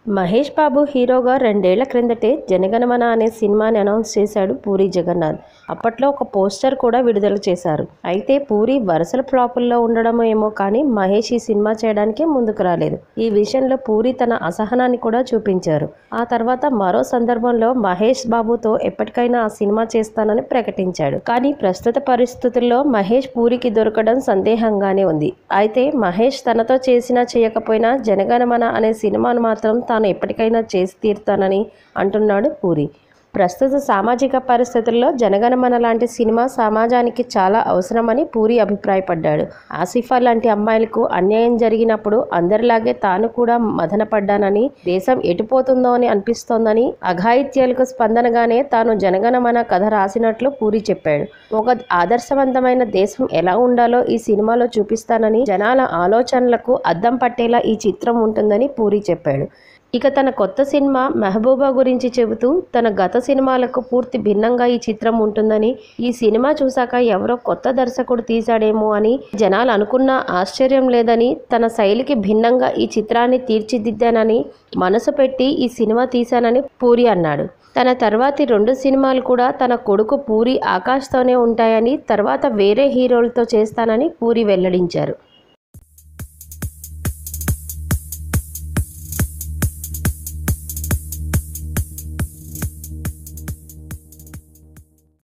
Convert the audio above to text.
మహేష్ బాబు హీరోగా రెండేళ్ల క్రిందటే జనగణమన అనే సినిమాని అనౌన్స్ చేశాడు పూరి జగన్నాథ్ అప్పట్లో ఒక పోస్టర్ కూడా విడుదల చేశారు అయితే పూరి వరుసల ఫ్లాపుల్లో ఉండడం ఏమో కానీ మహేష్ ఈ సినిమా చేయడానికే ముందుకు రాలేదు ఈ విషయంలో పూరి తన అసహనాన్ని కూడా చూపించారు ఆ తర్వాత మరో సందర్భంలో మహేష్ బాబుతో ఎప్పటికైనా ఆ సినిమా చేస్తానని ప్రకటించాడు కానీ ప్రస్తుత పరిస్థితుల్లో మహేష్ పూరికి దొరకడం సందేహంగానే ఉంది అయితే మహేష్ తనతో చేసినా చేయకపోయినా జనగణమన అనే సినిమాను మాత్రం తాను ఎప్పటికైనా చేసి తీరుతానని అంటున్నాడు పూరి ప్రస్తుత సామాజిక పరిస్థితుల్లో జనగణమన లాంటి సినిమా సమాజానికి చాలా అవసరమని పూరి అభిప్రాయపడ్డాడు ఆసిఫా లాంటి అమ్మాయిలకు అన్యాయం జరిగినప్పుడు అందరిలాగే తాను కూడా మదనపడ్డానని దేశం ఎటుపోతుందో అని అనిపిస్తోందని అఘాయిత్యాలకు స్పందనగానే తాను జనగణమన కథ రాసినట్లు పూరి చెప్పాడు ఒక ఆదర్శవంతమైన దేశం ఎలా ఉండాలో ఈ సినిమాలో చూపిస్తానని జనాల ఆలోచనలకు అద్దం పట్టేలా ఈ చిత్రం ఉంటుందని పూరి చెప్పాడు ఇక తన కొత్త సినిమా మెహబూబా గురించి చెబుతూ తన గత సినిమాలకు పూర్తి భిన్నంగా ఈ చిత్రం ఉంటుందని ఈ సినిమా చూశాక ఎవరో కొత్త దర్శకుడు తీశాడేమో అని జనాలు అనుకున్నా ఆశ్చర్యం లేదని తన శైలికి భిన్నంగా ఈ చిత్రాన్ని తీర్చిదిద్దానని మనసు పెట్టి ఈ సినిమా తీశానని పూరి అన్నాడు తన తర్వాతి రెండు సినిమాలు కూడా తన కొడుకు పూరి ఆకాష్తోనే ఉంటాయని తర్వాత వేరే హీరోలతో చేస్తానని పూరి వెల్లడించారు